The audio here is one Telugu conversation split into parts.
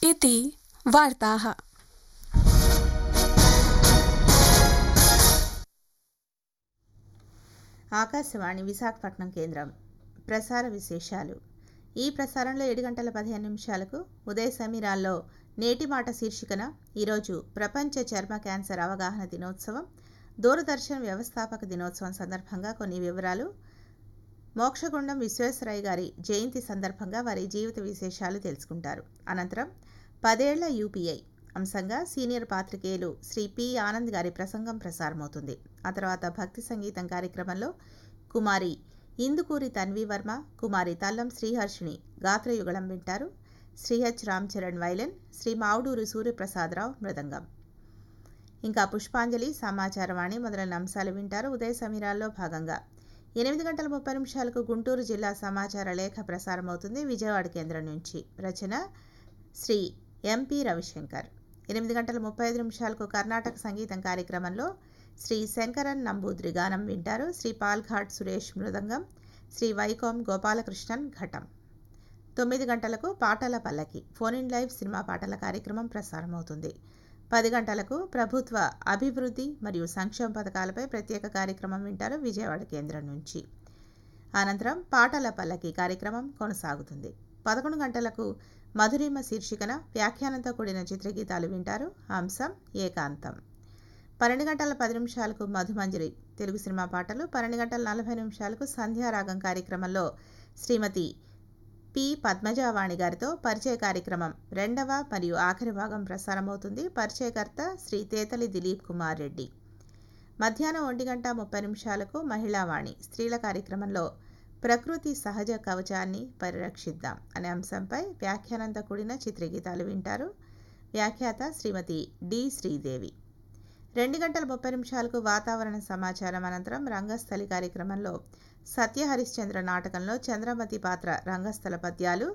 इति वार्ताः ఆకాశవాణి విశాఖపట్నం కేంద్రం ప్రసార విశేషాలు ఈ ప్రసారంలో ఏడు గంటల పదిహేను నిమిషాలకు ఉదయ సమీరాల్లో నేటి మాట శీర్షికన ఈరోజు ప్రపంచ చర్మ క్యాన్సర్ అవగాహన దినోత్సవం దూరదర్శన్ వ్యవస్థాపక దినోత్సవం సందర్భంగా కొన్ని వివరాలు మోక్షగుండం విశ్వేశ్వరయ్య గారి జయంతి సందర్భంగా వారి జీవిత విశేషాలు తెలుసుకుంటారు అనంతరం పదేళ్ల యూపీఐ అంశంగా సీనియర్ పాత్రికేయులు శ్రీ పి ఆనంద్ గారి ప్రసంగం ప్రసారమవుతుంది ఆ తర్వాత భక్తి సంగీతం కార్యక్రమంలో కుమారి ఇందుకూరి తన్వి వర్మ కుమారి తల్లం శ్రీహర్షిని గాత్రయుగళం వింటారు శ్రీ హెచ్ రామ్ చరణ్ వైలెన్ శ్రీ మావుడూరు సూర్యప్రసాదరావు మృదంగం ఇంకా పుష్పాంజలి సమాచారవాణి మొదలైన అంశాలు వింటారు ఉదయ సమీరాల్లో భాగంగా ఎనిమిది గంటల ముప్పై నిమిషాలకు గుంటూరు జిల్లా సమాచార లేఖ ప్రసారమవుతుంది విజయవాడ కేంద్రం నుంచి రచన శ్రీ ఎంపి రవిశంకర్ ఎనిమిది గంటల ముప్పై ఐదు నిమిషాలకు కర్ణాటక సంగీతం కార్యక్రమంలో శ్రీ శంకరన్ నంబూద్రి గానం వింటారు శ్రీ పాల్ఘాట్ సురేష్ మృదంగం శ్రీ వైకోం గోపాలకృష్ణన్ ఘటం తొమ్మిది గంటలకు పాటల పల్లకి ఫోన్ ఇన్ లైవ్ సినిమా పాటల కార్యక్రమం ప్రసారమవుతుంది పది గంటలకు ప్రభుత్వ అభివృద్ధి మరియు సంక్షేమ పథకాలపై ప్రత్యేక కార్యక్రమం వింటారు విజయవాడ కేంద్రం నుంచి అనంతరం పాటల పల్లకి కార్యక్రమం కొనసాగుతుంది పదకొండు గంటలకు మధురిమ శీర్షికన వ్యాఖ్యానంతో కూడిన చిత్రగీతాలు వింటారు అంశం ఏకాంతం పన్నెండు గంటల పది నిమిషాలకు మధుమంజరి తెలుగు సినిమా పాటలు పన్నెండు గంటల నలభై నిమిషాలకు సంధ్యారాగం కార్యక్రమంలో శ్రీమతి పి పద్మజావాణి గారితో పరిచయ కార్యక్రమం రెండవ మరియు ఆఖరి భాగం ప్రసారమవుతుంది పరిచయకర్త శ్రీ తేతలి దిలీప్ కుమార్ రెడ్డి మధ్యాహ్నం ఒంటి గంట ముప్పై నిమిషాలకు మహిళావాణి స్త్రీల కార్యక్రమంలో ప్రకృతి సహజ కవచాన్ని పరిరక్షిద్దాం అనే అంశంపై వ్యాఖ్యానంతో కూడిన చిత్రగీతాలు వింటారు వ్యాఖ్యాత శ్రీమతి డి శ్రీదేవి రెండు గంటల ముప్పై నిమిషాలకు వాతావరణ సమాచారం అనంతరం రంగస్థలి కార్యక్రమంలో సత్య హరిశ్చంద్ర నాటకంలో చంద్రమతి పాత్ర రంగస్థల పద్యాలు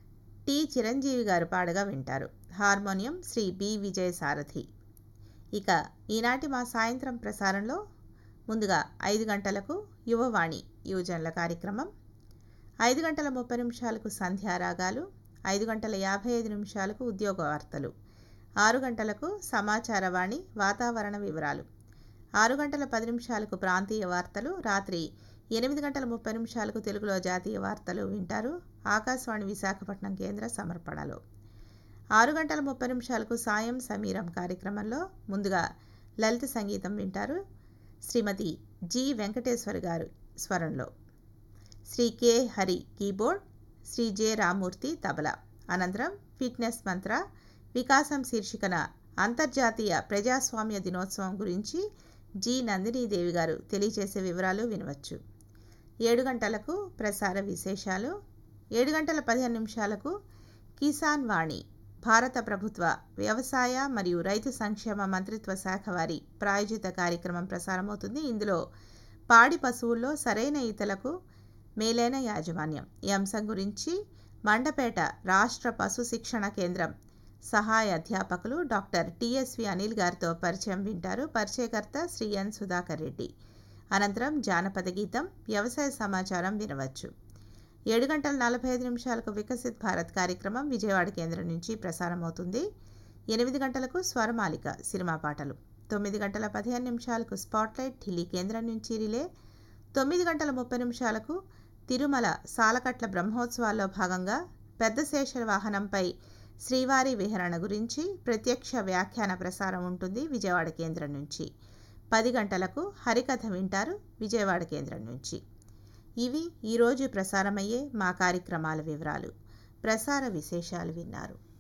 టి చిరంజీవి గారు పాడగా వింటారు హార్మోనియం శ్రీ బి విజయ సారథి ఇక ఈనాటి మా సాయంత్రం ప్రసారంలో ముందుగా ఐదు గంటలకు యువవాణి యువజనుల కార్యక్రమం ఐదు గంటల ముప్పై నిమిషాలకు సంధ్యారాగాలు ఐదు గంటల యాభై ఐదు నిమిషాలకు ఉద్యోగ వార్తలు ఆరు గంటలకు సమాచారవాణి వాతావరణ వివరాలు ఆరు గంటల పది నిమిషాలకు ప్రాంతీయ వార్తలు రాత్రి ఎనిమిది గంటల ముప్పై నిమిషాలకు తెలుగులో జాతీయ వార్తలు వింటారు ఆకాశవాణి విశాఖపట్నం కేంద్ర సమర్పణలో ఆరు గంటల ముప్పై నిమిషాలకు సాయం సమీరం కార్యక్రమంలో ముందుగా లలిత సంగీతం వింటారు శ్రీమతి జి వెంకటేశ్వర్ గారు స్వరంలో Shri K Hari keyboard Shri J Ramurthy tabla అనంతరం ఫిట్నెస్ మంత్ర వికాసం శీర్షికన అంతర్జాతీయ ప్రజాస్వామ్య దినోత్సవం గురించి జి నందినీదేవి గారు తెలియజేసే వివరాలు వినవచ్చు ఏడు గంటలకు ప్రసార విశేషాలు ఏడు గంటల పదిహేను నిమిషాలకు కిసాన్ వాణి భారత ప్రభుత్వ వ్యవసాయ మరియు రైతు సంక్షేమ మంత్రిత్వ శాఖ వారి ప్రాయోజిత కార్యక్రమం ప్రసారమవుతుంది ఇందులో పాడి పశువుల్లో సరైన ఈతలకు మేలైన యాజమాన్యం ఈ అంశం గురించి మండపేట రాష్ట్ర పశు శిక్షణ కేంద్రం సహాయ అధ్యాపకులు డాక్టర్ టిఎస్వి అనిల్ గారితో పరిచయం వింటారు పరిచయకర్త శ్రీ ఎన్ సుధాకర్ రెడ్డి అనంతరం జానపద గీతం వ్యవసాయ సమాచారం వినవచ్చు ఏడు గంటల నలభై ఐదు నిమిషాలకు వికసిత్ భారత్ కార్యక్రమం విజయవాడ కేంద్రం నుంచి ప్రసారమవుతుంది ఎనిమిది గంటలకు స్వరమాలిక సినిమా పాటలు తొమ్మిది గంటల పదిహేను నిమిషాలకు స్పాట్లైట్ ఢిల్లీ కేంద్రం నుంచి రిలే తొమ్మిది గంటల ముప్పై నిమిషాలకు తిరుమల సాలకట్ల బ్రహ్మోత్సవాల్లో భాగంగా పెద్ద శేష వాహనంపై శ్రీవారి విహరణ గురించి ప్రత్యక్ష వ్యాఖ్యాన ప్రసారం ఉంటుంది విజయవాడ కేంద్రం నుంచి పది గంటలకు హరికథ వింటారు విజయవాడ కేంద్రం నుంచి ఇవి ఈరోజు ప్రసారమయ్యే మా కార్యక్రమాల వివరాలు ప్రసార విశేషాలు విన్నారు